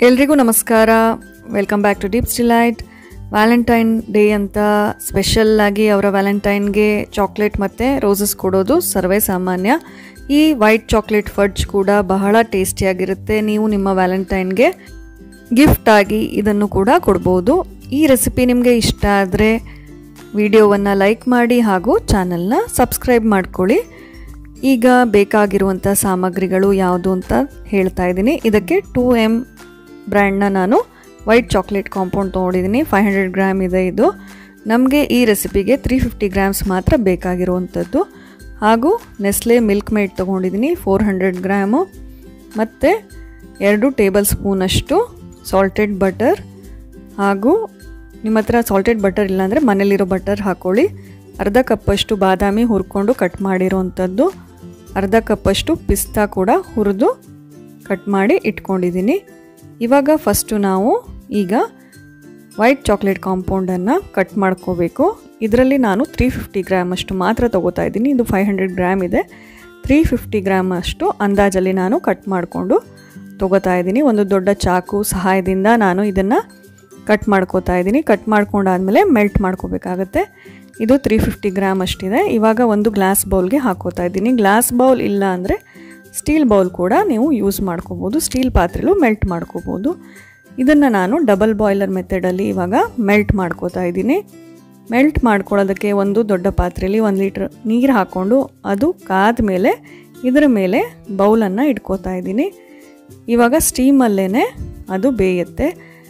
ಎಲ್ರಿಗೂ ನಮಸ್ಕಾರ welcome back to Deeps delight valentine day ಅಂತ ಸ್ಪೆಷಲ್ ಆಗಿ ಅವರ ವ್ಯಾಲೆಂಟೈನ್ಗೆ ಚಾಕ್ಲೇಟ್ ಮತ್ತು ರೋಸಸ್ ಕೊಡೋದು ಸರ್ವೇ ಸಾಮಾನ್ಯ ಈ ವೈಟ್ ಚಾಕ್ಲೇಟ್ ಫಡ್ಜ್ ಕೂಡ ಬಹಳ ಟೇಸ್ಟಿಯಾಗಿರುತ್ತೆ ನೀವು ನಿಮ್ಮ ವ್ಯಾಲೆಂಟೈನ್ಗೆ ಗಿಫ್ಟ್ ಆಗಿ ಇದನ್ನು ಕೂಡ ಕೊಡ್ಬೋದು ಈ ರೆಸಿಪಿ ನಿಮಗೆ ಇಷ್ಟ ಆದರೆ ವಿಡಿಯೋವನ್ನು ಲೈಕ್ ಮಾಡಿ ಹಾಗೂ ಚಾನಲ್ನ ಸಬ್ಸ್ಕ್ರೈಬ್ ಮಾಡ್ಕೊಳ್ಳಿ ಈಗ ಬೇಕಾಗಿರುವಂಥ ಸಾಮಗ್ರಿಗಳು ಯಾವುದು ಅಂತ ಹೇಳ್ತಾ ಇದ್ದೀನಿ ಇದಕ್ಕೆ ಟೂ ಎಮ್ ಬ್ರ್ಯಾಂಡ್ನ ನಾನು ವೈಟ್ ಚಾಕ್ಲೇಟ್ ಕಾಂಪೌಂಡ್ ತೊಗೊಂಡಿದ್ದೀನಿ ಫೈವ್ ಹಂಡ್ರೆಡ್ ಗ್ರಾಮ್ ಇದೆ ಇದು ನಮಗೆ ಈ ರೆಸಿಪಿಗೆ ತ್ರೀ ಫಿಫ್ಟಿ ಗ್ರಾಮ್ಸ್ ಮಾತ್ರ ಬೇಕಾಗಿರುವಂಥದ್ದು ಹಾಗೂ ನೆಸ್ಲೆ ಮಿಲ್ಕ್ ಮೇಡ್ ತೊಗೊಂಡಿದ್ದೀನಿ ಫೋರ್ ಹಂಡ್ರೆಡ್ ಗ್ರಾಮು ಮತ್ತು ಎರಡು ಟೇಬಲ್ ಸ್ಪೂನಷ್ಟು ಸಾಲ್ಟೆಡ್ ಬಟರ್ ಹಾಗೂ ನಿಮ್ಮ ಹತ್ರ ಸಾಲ್ಟೆಡ್ ಬಟರ್ ಇಲ್ಲಾಂದರೆ ಮನೇಲಿರೋ ಬಟರ್ ಹಾಕ್ಕೊಳ್ಳಿ ಅರ್ಧ ಕಪ್ಪಷ್ಟು ಬಾದಾಮಿ ಹುರ್ಕೊಂಡು ಕಟ್ ಮಾಡಿರೋವಂಥದ್ದು ಅರ್ಧ ಕಪ್ಪಷ್ಟು ಪಿಸ್ತಾ ಕೂಡ ಹುರಿದು ಕಟ್ ಮಾಡಿ ಇಟ್ಕೊಂಡಿದ್ದೀನಿ ಇವಾಗ ಫಸ್ಟು ನಾವು ಈಗ ವೈಟ್ ಚಾಕ್ಲೇಟ್ ಕಾಂಪೌಂಡನ್ನು ಕಟ್ ಮಾಡ್ಕೋಬೇಕು ಇದರಲ್ಲಿ ನಾನು ತ್ರೀ ಫಿಫ್ಟಿ ಗ್ರಾಮ್ ಅಷ್ಟು ಮಾತ್ರ ತೊಗೋತಾ ಇದ್ದೀನಿ ಇದು ಫೈವ್ ಹಂಡ್ರೆಡ್ ಗ್ರಾಮ್ ಇದೆ ತ್ರೀ ಫಿಫ್ಟಿ ಗ್ರಾಮ್ ಅಷ್ಟು ಅಂದಾಜಲ್ಲಿ ನಾನು ಕಟ್ ಮಾಡಿಕೊಂಡು ತೊಗೋತಾ ಇದ್ದೀನಿ ಒಂದು ದೊಡ್ಡ ಚಾಕು ಸಹಾಯದಿಂದ ನಾನು ಇದನ್ನು ಕಟ್ ಮಾಡ್ಕೋತಾ ಇದ್ದೀನಿ ಕಟ್ ಮಾಡ್ಕೊಂಡಾದಮೇಲೆ ಮೆಲ್ಟ್ ಮಾಡ್ಕೋಬೇಕಾಗತ್ತೆ ಇದು ತ್ರೀ ಫಿಫ್ಟಿ ಗ್ರಾಮ್ ಅಷ್ಟಿದೆ ಇವಾಗ ಒಂದು ಗ್ಲಾಸ್ ಬೌಲ್ಗೆ ಹಾಕೋತಾ ಇದ್ದೀನಿ ಗ್ಲಾಸ್ ಬೌಲ್ ಇಲ್ಲ ಅಂದರೆ ಸ್ಟೀಲ್ ಬೌಲ್ ಕೂಡ ನೀವು ಯೂಸ್ ಮಾಡ್ಕೋಬೋದು ಸ್ಟೀಲ್ ಪಾತ್ರೆಲು ಮೆಲ್ಟ್ ಮಾಡ್ಕೋಬೋದು ಇದನ್ನು ನಾನು ಡಬಲ್ ಬಾಯ್ಲರ್ ಮೆಥಡಲ್ಲಿ ಇವಾಗ ಮೆಲ್ಟ್ ಮಾಡ್ಕೋತಾ ಇದ್ದೀನಿ ಮೆಲ್ಟ್ ಮಾಡ್ಕೊಳ್ಳೋದಕ್ಕೆ ಒಂದು ದೊಡ್ಡ ಪಾತ್ರೆಯಲ್ಲಿ ಒಂದು ಲೀಟ್ರ್ ನೀರು ಹಾಕ್ಕೊಂಡು ಅದು ಕಾದ ಮೇಲೆ ಇದರ ಮೇಲೆ ಬೌಲನ್ನು ಇಟ್ಕೋತಾ ಇದ್ದೀನಿ ಇವಾಗ ಸ್ಟೀಮಲ್ಲೇ ಅದು ಬೇಯುತ್ತೆ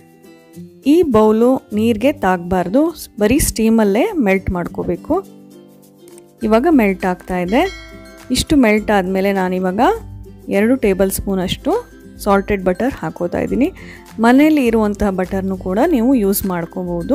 ಈ ಬೌಲು ನೀರಿಗೆ ತಾಗಬಾರ್ದು ಬರೀ ಸ್ಟೀಮಲ್ಲೇ ಮೆಲ್ಟ್ ಮಾಡ್ಕೋಬೇಕು ಇವಾಗ ಮೆಲ್ಟ್ ಆಗ್ತಾ ಇದೆ ಇಷ್ಟು ಮೆಲ್ಟ್ ಆದಮೇಲೆ ನಾನಿವಾಗ ಎರಡು ಟೇಬಲ್ ಸ್ಪೂನಷ್ಟು ಸಾಲ್ಟೆಡ್ ಬಟರ್ ಹಾಕೋತಾ ಇದ್ದೀನಿ ಮನೆಯಲ್ಲಿ ಇರುವಂತಹ ಬಟರ್ನು ಕೂಡ ನೀವು ಯೂಸ್ ಮಾಡ್ಕೋಬೋದು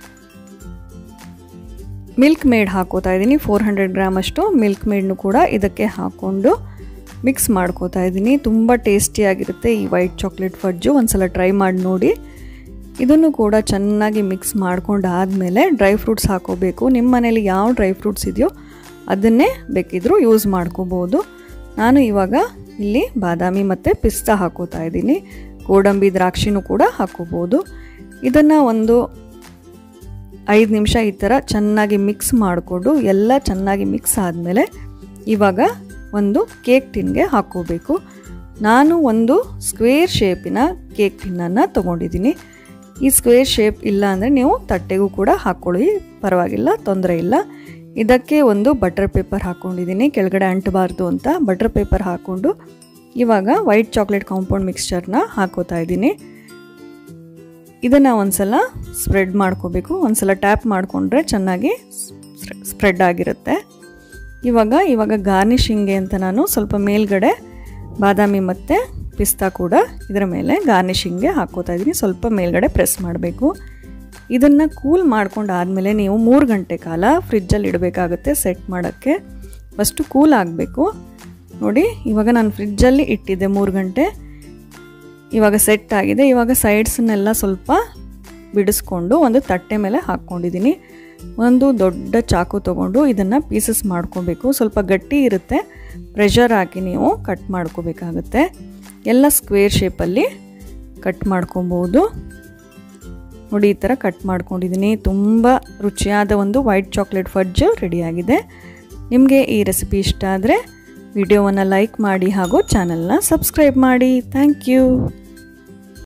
ಮಿಲ್ಕ್ ಮೇಡ್ ಹಾಕೋತಾ ಇದ್ದೀನಿ ಫೋರ್ ಹಂಡ್ರೆಡ್ ಗ್ರಾಮ್ ಅಷ್ಟು ಮಿಲ್ಕ್ ಮೇಡ್ನು ಕೂಡ ಇದಕ್ಕೆ ಹಾಕ್ಕೊಂಡು ಮಿಕ್ಸ್ ಮಾಡ್ಕೋತಾ ಇದ್ದೀನಿ ತುಂಬ ಟೇಸ್ಟಿಯಾಗಿರುತ್ತೆ ಈ ವೈಟ್ ಚಾಕ್ಲೇಟ್ ಫಡ್ಜು ಒಂದ್ಸಲ ಟ್ರೈ ಮಾಡಿ ನೋಡಿ ಇದನ್ನು ಕೂಡ ಚೆನ್ನಾಗಿ ಮಿಕ್ಸ್ ಮಾಡ್ಕೊಂಡು ಆದಮೇಲೆ ಡ್ರೈ ಫ್ರೂಟ್ಸ್ ಹಾಕೋಬೇಕು ನಿಮ್ಮ ಮನೇಲಿ ಯಾವ ಡ್ರೈ ಫ್ರೂಟ್ಸ್ ಇದೆಯೋ ಅದನ್ನೇ ಬೇಕಿದ್ರೂ ಯೂಸ್ ಮಾಡ್ಕೋಬೋದು ನಾನು ಇವಾಗ ಇಲ್ಲಿ ಬಾದಾಮಿ ಮತ್ತು ಪಿಸ್ತಾ ಹಾಕೋತಾ ಇದ್ದೀನಿ ಗೋಡಂಬಿ ದ್ರಾಕ್ಷಿನೂ ಕೂಡ ಹಾಕೋಬೋದು ಇದನ್ನು ಒಂದು ಐದು ನಿಮಿಷ ಈ ಥರ ಚೆನ್ನಾಗಿ ಮಿಕ್ಸ್ ಮಾಡಿಕೊಂಡು ಎಲ್ಲ ಚೆನ್ನಾಗಿ ಮಿಕ್ಸ್ ಆದಮೇಲೆ ಇವಾಗ ಒಂದು ಕೇಕ್ ಟಿನ್ಗೆ ಹಾಕ್ಕೋಬೇಕು ನಾನು ಒಂದು ಸ್ಕ್ವೇರ್ ಶೇಪಿನ ಕೇಕ್ ಟಿನ್ನನ್ನು ತೊಗೊಂಡಿದ್ದೀನಿ ಈ ಸ್ಕ್ವೇರ್ ಶೇಪ್ ಇಲ್ಲ ಅಂದರೆ ನೀವು ತಟ್ಟೆಗೂ ಕೂಡ ಹಾಕ್ಕೊಳ್ಳಿ ಪರವಾಗಿಲ್ಲ ತೊಂದರೆ ಇಲ್ಲ ಇದಕ್ಕೆ ಒಂದು ಬಟರ್ ಪೇಪರ್ ಹಾಕ್ಕೊಂಡಿದ್ದೀನಿ ಕೆಳಗಡೆ ಅಂಟಬಾರ್ದು ಅಂತ ಬಟರ್ ಪೇಪರ್ ಹಾಕ್ಕೊಂಡು ಇವಾಗ ವೈಟ್ ಚಾಕ್ಲೇಟ್ ಕಾಂಪೌಂಡ್ ಮಿಕ್ಸ್ಚರ್ನ ಹಾಕೋತಾ ಇದ್ದೀನಿ ಇದನ್ನು ಒಂದ್ಸಲ ಸ್ಪ್ರೆಡ್ ಮಾಡ್ಕೋಬೇಕು ಒಂದ್ಸಲ ಟ್ಯಾಪ್ ಮಾಡಿಕೊಂಡ್ರೆ ಚೆನ್ನಾಗಿ ಸ್ಪ್ರೆಡ್ ಆಗಿರುತ್ತೆ ಇವಾಗ ಇವಾಗ ಗಾರ್ನಿಷಿಂಗ್ಗೆ ಅಂತ ನಾನು ಸ್ವಲ್ಪ ಮೇಲ್ಗಡೆ ಬಾದಾಮಿ ಮತ್ತು ಪಿಸ್ತಾ ಕೂಡ ಇದರ ಮೇಲೆ ಗಾರ್ನಿಷಿಂಗ್ಗೆ ಹಾಕೋತಾ ಇದ್ದೀನಿ ಸ್ವಲ್ಪ ಮೇಲ್ಗಡೆ ಪ್ರೆಸ್ ಮಾಡಬೇಕು ಇದನ್ನು ಕೂಲ್ ಮಾಡ್ಕೊಂಡು ಆದಮೇಲೆ ನೀವು ಮೂರು ಗಂಟೆ ಕಾಲ ಫ್ರಿಜ್ಜಲ್ಲಿ ಇಡಬೇಕಾಗುತ್ತೆ ಸೆಟ್ ಮಾಡೋಕ್ಕೆ ಫಸ್ಟು ಕೂಲ್ ಆಗಬೇಕು ನೋಡಿ ಇವಾಗ ನಾನು ಫ್ರಿಜ್ಜಲ್ಲಿ ಇಟ್ಟಿದ್ದೆ ಮೂರು ಗಂಟೆ ಇವಾಗ ಸೆಟ್ ಆಗಿದೆ ಇವಾಗ ಸೈಡ್ಸನ್ನೆಲ್ಲ ಸ್ವಲ್ಪ ಬಿಡಿಸ್ಕೊಂಡು ಒಂದು ತಟ್ಟೆ ಮೇಲೆ ಹಾಕ್ಕೊಂಡಿದ್ದೀನಿ ಒಂದು ದೊಡ್ಡ ಚಾಕು ತೊಗೊಂಡು ಇದನ್ನು ಪೀಸಸ್ ಮಾಡ್ಕೋಬೇಕು ಸ್ವಲ್ಪ ಗಟ್ಟಿ ಇರುತ್ತೆ ಪ್ರೆಷರ್ ಹಾಕಿ ನೀವು ಕಟ್ ಮಾಡ್ಕೋಬೇಕಾಗತ್ತೆ ಎಲ್ಲ ಸ್ಕ್ವೇರ್ ಶೇಪಲ್ಲಿ ಕಟ್ ಮಾಡ್ಕೊಬೋದು ನೋಡಿ ಈ ಥರ ಕಟ್ ಮಾಡ್ಕೊಂಡಿದ್ದೀನಿ ತುಂಬ ರುಚಿಯಾದ ಒಂದು ವೈಟ್ ಚಾಕ್ಲೇಟ್ ಫಡ್ಜ್ ರೆಡಿಯಾಗಿದೆ ನಿಮಗೆ ಈ ರೆಸಿಪಿ ಇಷ್ಟ ಆದರೆ ವಿಡಿಯೋವನ್ನು ಲೈಕ್ ಮಾಡಿ ಹಾಗೂ ಚಾನಲ್ನ ಸಬ್ಸ್ಕ್ರೈಬ್ ಮಾಡಿ ಥ್ಯಾಂಕ್ ಯು